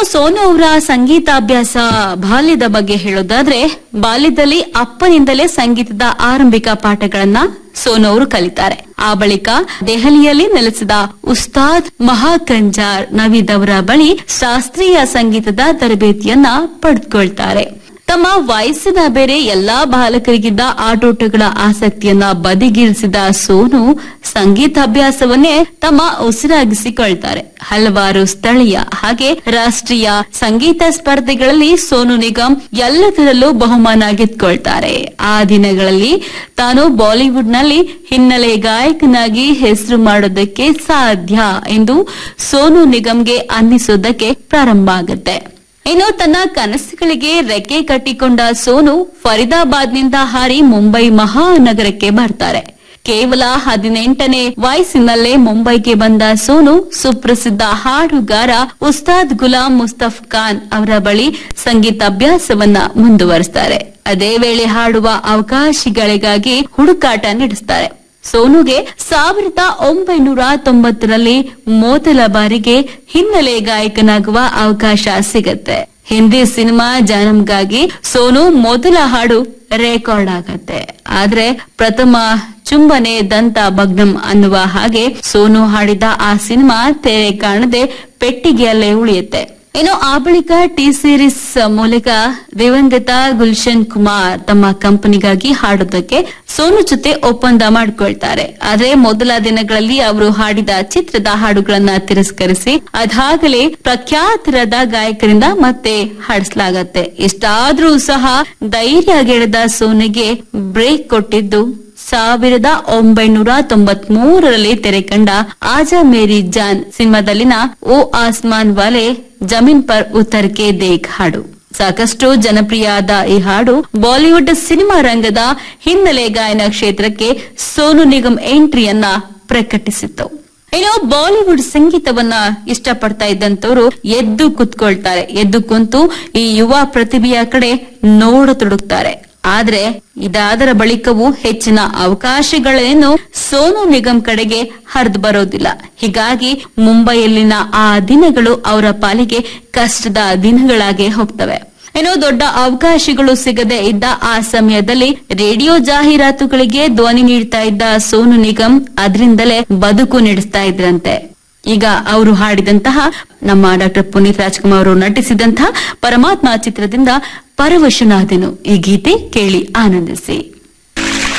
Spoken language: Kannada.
ಸೋನು ಅವರ ಸಂಗೀತಾಭ್ಯಾಸ ಬಾಲ್ಯದ ಬಗ್ಗೆ ಹೇಳೋದಾದ್ರೆ ಬಾಲ್ಯದಲ್ಲಿ ಅಪ್ಪನಿಂದಲೇ ಸಂಗೀತದ ಆರಂಭಿಕ ಪಾಠಗಳನ್ನ ಸೋನು ಅವರು ಕಲಿತಾರೆ ಆ ಬಳಿಕ ದೆಹಲಿಯಲ್ಲಿ ನೆಲೆಸಿದ ಉಸ್ತಾದ್ ಮಹಾಕಂಜಾರ್ ನವೀದ್ ಅವರ ಬಳಿ ಶಾಸ್ತ್ರೀಯ ಸಂಗೀತದ ತರಬೇತಿಯನ್ನ ಪಡೆದುಕೊಳ್ತಾರೆ ತಮ್ಮ ವಯಸ್ಸಿನ ಬೇರೆ ಎಲ್ಲಾ ಬಾಲಕರಿಗಿದ್ದ ಆಟೋಟಗಳ ಆಸಕ್ತಿಯನ್ನ ಬದಿಗಿರಿಸಿದ ಸೋನು ಸಂಗೀತಾಭ್ಯಾಸವನ್ನೇ ತಮ್ಮ ಉಸಿರಾಗಿಸಿಕೊಳ್ತಾರೆ ಹಲವಾರು ಸ್ಥಳೀಯ ಹಾಗೆ ರಾಷ್ಟ್ರೀಯ ಸಂಗೀತ ಸ್ಪರ್ಧೆಗಳಲ್ಲಿ ಸೋನು ನಿಗಮ್ ಎಲ್ಲದರಲ್ಲೂ ಬಹುಮಾನ ಗೆದ್ಕೊಳ್ತಾರೆ ಆ ದಿನಗಳಲ್ಲಿ ತಾನು ಬಾಲಿವುಡ್ನಲ್ಲಿ ಹಿನ್ನೆಲೆ ಗಾಯಕನಾಗಿ ಹೆಸರು ಮಾಡೋದಕ್ಕೆ ಸಾಧ್ಯ ಎಂದು ಸೋನು ನಿಗಮ್ಗೆ ಅನ್ನಿಸೋದಕ್ಕೆ ಪ್ರಾರಂಭ ಆಗುತ್ತೆ ಇನ್ನು ತನ್ನ ಕನಸುಗಳಿಗೆ ರೆಕ್ಕೆ ಕಟ್ಟಿಕೊಂಡ ಸೋನು ಫರೀದಾಬಾದ್ನಿಂದ ಹಾರಿ ಮುಂಬೈ ಮಹಾನಗರಕ್ಕೆ ಬರ್ತಾರೆ ಕೇವಲ ಹದಿನೆಂಟನೇ ವಯಸ್ಸಿನಲ್ಲೇ ಮುಂಬೈಗೆ ಬಂದ ಸೋನು ಸುಪ್ರಸಿದ್ಧ ಹಾಡುಗಾರ ಉಸ್ತಾದ್ ಗುಲಾಂ ಮುಸ್ತಫ್ ಖಾನ್ ಅವರ ಬಳಿ ಸಂಗೀತಾಭ್ಯಾಸವನ್ನ ಮುಂದುವರಿಸ್ತಾರೆ ಅದೇ ವೇಳೆ ಹಾಡುವ ಅವಕಾಶಗಳಿಗಾಗಿ ಹುಡುಕಾಟ ನಡೆಸ್ತಾರೆ ಸೋನುಗೆ ಸಾವಿರದ ಒಂಬೈನೂರ ತೊಂಬತ್ತರಲ್ಲಿ ಮೊದಲ ಬಾರಿಗೆ ಹಿನ್ನೆಲೆ ಗಾಯಕನಾಗುವ ಅವಕಾಶ ಸಿಗತ್ತೆ ಹಿಂದಿ ಸಿನಿಮಾ ಜಾನಮ್ಗಾಗಿ ಸೋನು ಮೊದಲ ಹಾಡು ರೆಕಾರ್ಡ್ ಆಗತ್ತೆ ಆದ್ರೆ ಪ್ರಥಮ ಚುಂಬನೆ ದಂತ ಭಗ್ನಂ ಅನ್ನುವ ಹಾಗೆ ಸೋನು ಹಾಡಿದ ಆ ಸಿನಿಮಾ ತೆರೆ ಕಾಣದೆ ಪೆಟ್ಟಿಗೆಯಲ್ಲೇ ಉಳಿಯುತ್ತೆ ಇನ್ನು ಆ ಬಳಿಕ ಟಿ ಸೀರೀಸ್ ಮೂಲಕ ದಿವಂಗತ ಗುಲ್ಶನ್ ಕುಮಾರ್ ತಮ್ಮ ಕಂಪನಿಗಾಗಿ ಹಾಡೋದಕ್ಕೆ ಸೋನು ಜೊತೆ ಒಪ್ಪಂದ ಮಾಡಿಕೊಳ್ತಾರೆ ಆದ್ರೆ ಮೊದಲ ದಿನಗಳಲ್ಲಿ ಅವರು ಹಾಡಿದ ಚಿತ್ರದ ಹಾಡುಗಳನ್ನ ತಿರಸ್ಕರಿಸಿ ಅದಾಗಲೇ ಪ್ರಖ್ಯಾತರಾದ ಗಾಯಕರಿಂದ ಮತ್ತೆ ಹಾಡಿಸಲಾಗತ್ತೆ ಇಷ್ಟಾದ್ರೂ ಸಹ ಧೈರ್ಯಗೆಳೆದ ಸೋನಿಗೆ ಬ್ರೇಕ್ ಕೊಟ್ಟಿದ್ದು ಸಾವಿರದ ಒಂಬೈನೂರ ತೊಂಬತ್ ಮೂರರಲ್ಲಿ ತೆರೆಕಂಡ ಆಜಾ ಮೇರಿ ಜಾನ್ ಸಿನಿಮಾದಲ್ಲಿನ ಓ ಆಸ್ಮಾನ್ ವಾಲೆ ಜಮೀನ್ ಪರ್ ಉತ್ತರ್ ಕೆ ದೇಖ್ ಹಾಡು ಸಾಕಷ್ಟು ಜನಪ್ರಿಯ ಆದ ಈ ಹಾಡು ಬಾಲಿವುಡ್ ಸಿನಿಮಾ ರಂಗದ ಹಿನ್ನೆಲೆ ಗಾಯನ ಕ್ಷೇತ್ರಕ್ಕೆ ಸೋನು ನಿಗಮ್ ಎಂಟ್ರಿಯನ್ನ ಪ್ರಕಟಿಸಿತ್ತು ಇನ್ನು ಬಾಲಿವುಡ್ ಸಂಗೀತವನ್ನ ಇಷ್ಟಪಡ್ತಾ ಇದ್ದಂತವ್ರು ಎದ್ದು ಕುತ್ಕೊಳ್ತಾರೆ ಎದ್ದು ಕುಂತು ಈ ಯುವ ಪ್ರತಿಭೆಯ ಕಡೆ ನೋಡತೊಡಗ್ತಾರೆ ಆದ್ರೆ ಇದಾದರ ಬಳಿಕವೂ ಹೆಚ್ಚಿನ ಅವಕಾಶಗಳೇನು ಸೋನು ನಿಗಮ್ ಕಡೆಗೆ ಹರಿದು ಬರೋದಿಲ್ಲ ಹೀಗಾಗಿ ಮುಂಬೈಯಲ್ಲಿನ ಆ ದಿನಗಳು ಅವರ ಪಾಲಿಗೆ ಕಷ್ಟದ ದಿನಗಳಾಗೆ ಹೋಗ್ತವೆ ಏನೋ ದೊಡ್ಡ ಅವಕಾಶಗಳು ಸಿಗದೆ ಇದ್ದ ಆ ಸಮಯದಲ್ಲಿ ರೇಡಿಯೋ ಜಾಹೀರಾತುಗಳಿಗೆ ಧ್ವನಿ ನೀಡ್ತಾ ಇದ್ದ ಸೋನು ನಿಗಮ್ ಅದರಿಂದಲೇ ಬದುಕು ನಡೆಸ್ತಾ ಇದ್ರಂತೆ ಈಗ ಅವರು ಹಾಡಿದಂತಹ ನಮ್ಮ ಡಾಕ್ಟರ್ ಪುನೀತ್ ರಾಜ್ಕುಮಾರ್ ಅವರು ನಟಿಸಿದಂತಹ ಪರಮಾತ್ಮ ಚಿತ್ರದಿಂದ ಪರವಶನಾದೆನು ಈ ಗೀತೆ ಕೇಳಿ ಆನಂದಿಸಿ